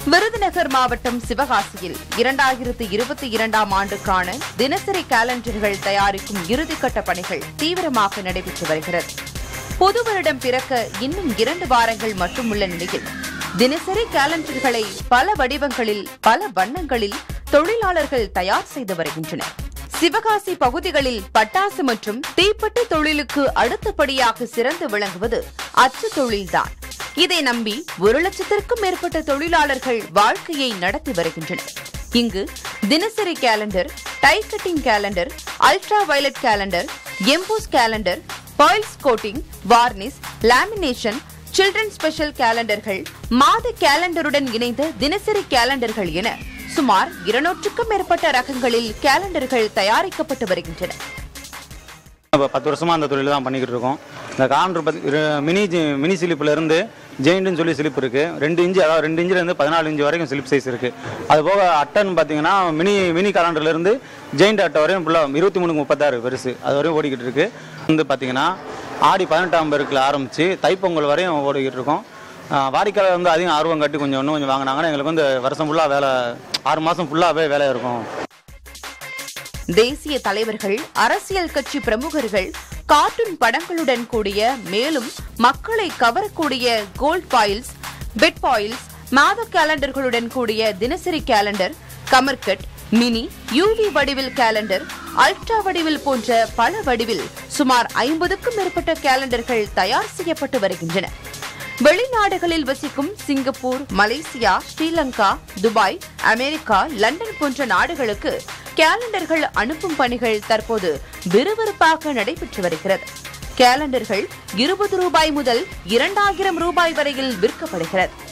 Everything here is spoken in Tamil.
விருதுநகர் மாவட்டம் சிவகாசியில் இரண்டாயிரத்து இருபத்தி இரண்டாம் ஆண்டுக்கான தினசரி காலண்டர்கள் தயாரிக்கும் இறுதிக்கட்ட பணிகள் தீவிரமாக நடைபெற்று வருகிறது புது வருடம் பிறக்க இன்னும் இரண்டு வாரங்கள் மட்டும் உள்ள நிலையில் தினசரி காலண்டர்களை பல வடிவங்களில் பல வண்ணங்களில் தொழிலாளர்கள் தயார் செய்து வருகின்றனர் சிவகாசி பகுதிகளில் பட்டாசு மற்றும் தீப்பெட்டி தொழிலுக்கு அடுத்தபடியாக சிறந்து விளங்குவது அச்சு தொழில்தான் இதை நம்பி ஒரு லட்சத்திற்கும் மேற்பட்ட தொழிலாளர்கள் வாழ்க்கையை நடத்தி வருகின்றனர் இங்கு தினசரி calendar die cutting calendar ultra violet calendar emboss calendar foils coating varnish lamination children special கேலண்டர்கள் மாத கேலண்டருடன் இணைந்த தினசரி கேலண்டர்கள் என சுமார் இருநூற்றுக்கும் மேற்பட்ட ரகங்களில் கேலண்டர்கள் தயாரிக்கப்பட்டு வருகின்றன இப்போ பத்து வருஷமா அந்த தொழில் தான் பண்ணிக்கிட்டு இருக்கோம் இந்த காலண்டர் பத்தி இரு- மினி ஜி- மினி ஸ்லிப்ல இருந்து ஜெயிண்ட்னு சொல்லி ஸ்லிப் இருக்கு ரெண்டு இன்ச்சு அதாவது ரெண்டு இன்ச்சுல இருந்து பதினாலு இன்ச்சு வரைக்கும் ஸ்லிப் சைஸ் இருக்கு அது போக அட்டன் பார்த்தீங்கன்னா மினி மினி காலண்டர்ல இருந்து ஜெயிண்ட் அட்டை வரையும் ஃபுல்லாக இருபத்தி மூணுக்கு முப்பத்தாறு பெருசு அது வரையும் ஓடிக்கிட்டு இருக்கு வந்து பார்த்தீங்கன்னா ஆடி பதினெட்டாம் பேருக்குல ஆரம்பிச்சு தைப்பொங்கல் வரையும் ஓடிக்கிட்டு இருக்கோம் ஆஹ் வாடிக்கையாளர் வந்து அதிகம் ஆர்வம் காட்டி கொஞ்சம் இன்னும் கொஞ்சம் வாங்கினாங்கன்னா எங்களுக்கு வந்து வருஷம் ஃபுல்லாக வேலை ஆறு மாதம் ஃபுல்லாகவே வேலை இருக்கும் தேசிய தலைவர்கள் அரசியல் கட்சி பிரமுகர்கள் கார்ட்டூன் படங்களுடன் கூடிய மேலும் மக்களை கவரக்கூடிய கோல்ட் பாயில்ஸ் பெட் பாயில்ஸ் மாத கேலண்டர்களுடன் கூடிய தினசரி கேலண்டர் கமர்கட் மினி யூவி வடிவில் கேலண்டர் அல்ட்ரா வடிவில் போன்ற பல வடிவில் சுமார் ஐம்பதுக்கும் மேற்பட்ட கேலண்டர்கள் தயார் செய்யப்பட்டு வருகின்றன வெளிநாடுகளில் வசிக்கும் Singapore Malaysia Sri Lanka Dubai America London போன்ற நாடுகளுக்கு கேலண்டர்கள் அனுப்பும் பணிகள் தற்போது விறுவிறுப்பாக நடைபெற்று வருகிறது கேலண்டர்கள் இருபது ரூபாய் முதல் இரண்டாயிரம் ரூபாய் வரையில் விற்கப்படுகிறது